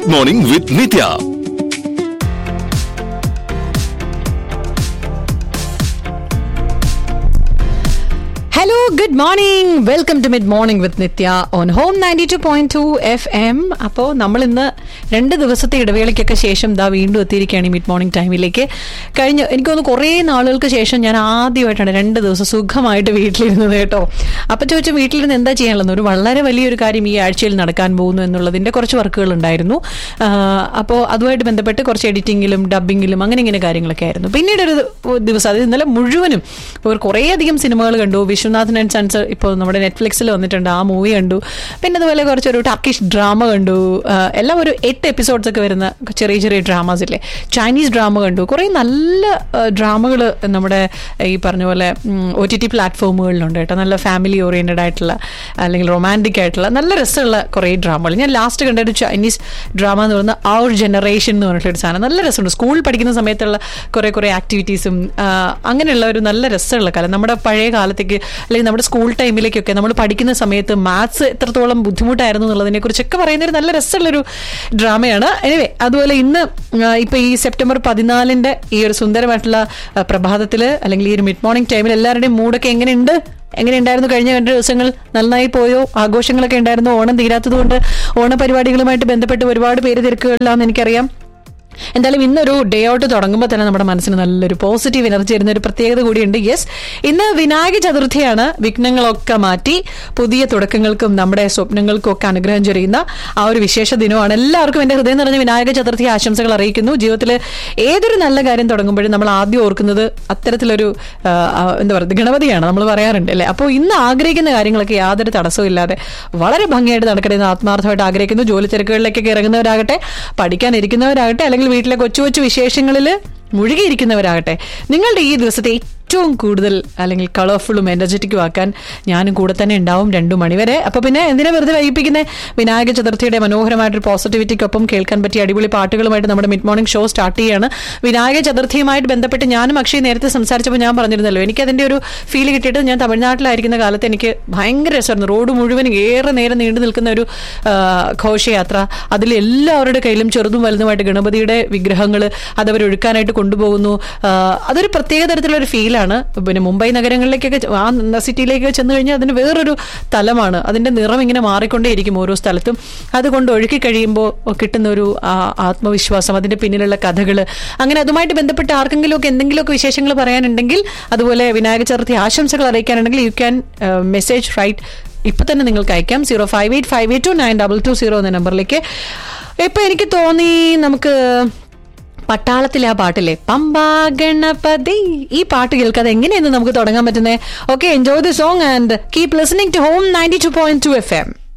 mid morning with Nithya hello good morning welcome to mid morning with Nithya on home ninety two point two F M അപ്പോൾ നമ്മൾ ഇന്ന് രണ്ട് ദിവസത്തെ ഇടവേളയ്ക്കൊക്കെ ശേഷം ദാ വീണ്ടും എത്തിയിരിക്കുകയാണ് ഈ മിഡ് മോർണിംഗ് ടൈമിലേക്ക് കഴിഞ്ഞ എനിക്ക് തോന്നുന്നു കുറേ നാളുകൾക്ക് ശേഷം ഞാൻ ആദ്യമായിട്ടാണ് രണ്ട് ദിവസം സുഖമായിട്ട് വീട്ടിലിരുന്നത് കേട്ടോ അപ്പോൾ ചോദിച്ചാൽ വീട്ടിലിരുന്ന് എന്താ ചെയ്യാനുള്ളത് ഒരു വളരെ വലിയൊരു കാര്യം ഈ ആഴ്ചയിൽ നടക്കാൻ പോകുന്നു എന്നുള്ളതിൻ്റെ കുറച്ച് വർക്കുകൾ ഉണ്ടായിരുന്നു അപ്പോൾ അതുമായിട്ട് ബന്ധപ്പെട്ട് കുറച്ച് എഡിറ്റിങ്ങിലും ഡബിങ്ങിലും അങ്ങനെ ഇങ്ങനെ കാര്യങ്ങളൊക്കെ ആയിരുന്നു പിന്നീട് ഒരു ദിവസം അത് ഇന്നലെ മുഴുവനും ഒരു കുറേയധികം സിനിമകൾ കണ്ടു വിശ്വനാഥൻ ആൻഡ് സൺസ് ഇപ്പോൾ നമ്മുടെ നെറ്റ്ഫ്ലിക്സിൽ വന്നിട്ടുണ്ട് ആ മൂവി കണ്ടു പിന്നെ അതുപോലെ കുറച്ചൊരു ടർക്കിഷ് ഡ്രാമ കണ്ടു ആ, എല്ലാം ഒരു എട്ട് എപ്പിസോഡ്സ് ഒക്കെ വരുന്ന ചെറിയ ചെറിയ ഡ്രാമാസ് ഇല്ലേ ചൈനീസ് ഡ്രാമ കണ്ടു കുറേ നല്ല ഡ്രാമകൾ നമ്മുടെ ഈ പറഞ്ഞ പോലെ ഒ ടി ടി പ്ലാറ്റ്ഫോമുകളിലുണ്ട് കേട്ടോ നല്ല ഫാമിലി ഓറിയൻറ്റഡ് ആയിട്ടുള്ള അല്ലെങ്കിൽ റൊമാൻറ്റിക് ആയിട്ടുള്ള നല്ല രസമുള്ള കുറേ ഡ്രാമകൾ ഞാൻ ലാസ്റ്റ് കണ്ട ഒരു ചൈനീസ് ഡ്രാമ എന്ന് പറയുന്നത് അവർ ജനറേഷൻ എന്ന് പറഞ്ഞിട്ടൊരു സാധനം നല്ല രസമുണ്ട് സ്കൂൾ പഠിക്കുന്ന സമയത്തുള്ള കുറേ കുറേ ആക്ടിവിറ്റീസും അങ്ങനെയുള്ള ഒരു നല്ല രസമുള്ള കാലം നമ്മുടെ പഴയ കാലത്തേക്ക് അല്ലെങ്കിൽ നമ്മുടെ സ്കൂൾ ടൈമിലേക്കൊക്കെ നമ്മൾ പഠിക്കുന്ന സമയത്ത് മാത്സ് എത്രത്തോളം ബുദ്ധിമുട്ടായിരുന്നു എന്നുള്ളതിനെ കുറിച്ചൊക്കെ പറയുന്ന ഒരു നല്ല രസമുള്ളൊരു ഡ്രാമയാണ് എനിവേ അതുപോലെ ഇന്ന് ആ, ഇപ്പൊ ഈ സെപ്റ്റംബർ പതിനാലിന്റെ ഈ ഒരു സുന്ദരമായിട്ടുള്ള ആ, പ്രഭാതത്തില് അല്ലെങ്കിൽ ഈ ഒരു മിഡ് മോർണിംഗ് ടൈമിൽ എല്ലാവരുടെയും മൂഡൊക്കെ എങ്ങനെയുണ്ട് എങ്ങനെ ഉണ്ടായിരുന്നു കഴിഞ്ഞ രണ്ട് ദിവസങ്ങൾ നന്നായി പോയോ ആഘോഷങ്ങളൊക്കെ ഉണ്ടായിരുന്നു ഓണം തീരാത്തത് കൊണ്ട് ഓണ പരിപാടികളുമായിട്ട് ബന്ധപ്പെട്ട് ഒരുപാട് പേര് തിരക്കുകളിലാണെന്ന് എനിക്കറിയാം എന്തായാലും ഇന്നൊരു ഡേ ഔട്ട് തുടങ്ങുമ്പോൾ തന്നെ നമ്മുടെ മനസ്സിന് നല്ലൊരു പോസിറ്റീവ് എനർജി വരുന്ന ഒരു പ്രത്യേകത കൂടിയുണ്ട് യെസ് ഇന്ന് വിനായക ചതുർത്ഥിയാണ് വിഘ്നങ്ങളൊക്കെ മാറ്റി പുതിയ തുടക്കങ്ങൾക്കും നമ്മുടെ സ്വപ്നങ്ങൾക്കും ഒക്കെ അനുഗ്രഹം ചൊരിയുന്ന ആ ഒരു വിശേഷ ദിനമാണ് എല്ലാവർക്കും എന്റെ ഹൃദയം നിറഞ്ഞ വിനായക ചതുർത്ഥി ആശംസകൾ അറിയിക്കുന്നു ജീവിതത്തിൽ ഏതൊരു നല്ല കാര്യം തുടങ്ങുമ്പോഴും നമ്മൾ ആദ്യം ഓർക്കുന്നത് അത്തരത്തിലൊരു ആ, ആ, എന്താ പറയുക ഗണപതിയാണ് നമ്മൾ പറയാറുണ്ട് അല്ലേ അപ്പോൾ ഇന്ന് ആഗ്രഹിക്കുന്ന കാര്യങ്ങളൊക്കെ യാതൊരു തടസ്സവും ഇല്ലാതെ വളരെ ഭംഗിയായിട്ട് നടക്കട്ടെ എന്ന് ആത്മാർത്ഥമായിട്ട് ആഗ്രഹിക്കുന്നു ജോലി തിരക്കുകളിലേക്കൊക്കെ ഇറങ്ങുന്നവരാകട്ടെ പഠിക്കാൻ ഇരിക്കുന്നവരാകട്ടെ അല്ലെങ്കിൽ വീട്ടിലെ കൊച്ചു കൊച്ചു വിശേഷങ്ങളിൽ മുഴുകിയിരിക്കുന്നവരാകട്ടെ നിങ്ങളുടെ ഈ ദിവസത്തെ ഏറ്റവും കൂടുതൽ അല്ലെങ്കിൽ കളർഫുള്ളും എനർജറ്റിക്കും ആക്കാൻ ഞാനും കൂടെ തന്നെ ഉണ്ടാവും രണ്ടു മണിവരെ അപ്പൊ പിന്നെ എന്തിനാ വെറുതെ വൈകിപ്പിക്കുന്നത് വിനായക ചതുർത്ഥിയുടെ മനോഹരമായിട്ടൊരു പോസിറ്റിവിറ്റിക്കൊപ്പം കേൾക്കാൻ പറ്റിയ അടിപൊളി പാട്ടുകളുമായിട്ട് നമ്മുടെ മിഡ് മോർണിംഗ് ഷോ സ്റ്റാർട്ട് ചെയ്യാണ് വിനായക ചതുർത്ഥിയുമായിട്ട് ബന്ധപ്പെട്ട് ഞാനും അക്ഷയ് നേരത്തെ സംസാരിച്ചപ്പോൾ ഞാൻ പറഞ്ഞിരുന്നല്ലോ എനിക്ക് അതിന്റെ ഒരു ഫീൽ കിട്ടിയിട്ട് ഞാൻ തമിഴ്നാട്ടിലായിരിക്കുന്ന കാലത്ത് എനിക്ക് ഭയങ്കര രസമായിരുന്നു റോഡ് മുഴുവൻ ഏറെ നേരം നീണ്ടു നിൽക്കുന്ന ഒരു ആ, ഘോഷയാത്ര അതിൽ എല്ലാവരുടെ കയ്യിലും ചെറുതും വലുതുമായിട്ട് ഗണപതിയുടെ വിഗ്രഹങ്ങൾ അതവർ ഒഴുക്കാനായിട്ട് കൊണ്ടുപോകുന്നു ആ, അതൊരു പ്രത്യേക തരത്തിലുള്ള ഒരു ഫീലാണ് പിന്നെ മുംബൈ നഗരങ്ങളിലേക്കൊക്കെ ചെ- ആ സിറ്റിയിലേക്ക് ചെന്ന് കഴിഞ്ഞാൽ അതിന് വേറൊരു തലമാണ് അതിന്റെ നിറം ഇങ്ങനെ മാറിക്കൊണ്ടേയിരിക്കും ഓരോ സ്ഥലത്തും അതുകൊണ്ട് ഒഴുക്കി കഴിയുമ്പോൾ കിട്ടുന്ന ഒരു ആ, ആത്മവിശ്വാസം അതിന്റെ പിന്നിലുള്ള കഥകൾ അങ്ങനെ അതുമായിട്ട് ബന്ധപ്പെട്ട് ആർക്കെങ്കിലുമൊക്കെ എന്തെങ്കിലുമൊക്കെ വിശേഷങ്ങൾ പറയാനുണ്ടെങ്കിൽ അതുപോലെ വിനായക ചതുർത്ഥി ആശംസകൾ അറിയിക്കാനുണ്ടെങ്കിൽ യു ക്യാൻ മെസ്സേജ് റൈറ്റ് ഇപ്പൊ തന്നെ നിങ്ങൾക്ക് അയക്കാം zero five eight five eight two nine double two zero എന്ന നമ്പറിലേക്ക് ഇപ്പൊ എനിക്ക് തോന്നി നമുക്ക് പട്ടാളത്തിലെ ആ പാട്ടില്ലേ പമ്പാ ഗണപതി ഈ പാട്ട് കേൾക്കാതെ എങ്ങനെയെന്ന് നമുക്ക് തുടങ്ങാൻ പറ്റുന്നത് okay enjoy the song and keep listening to home ninety two point two F M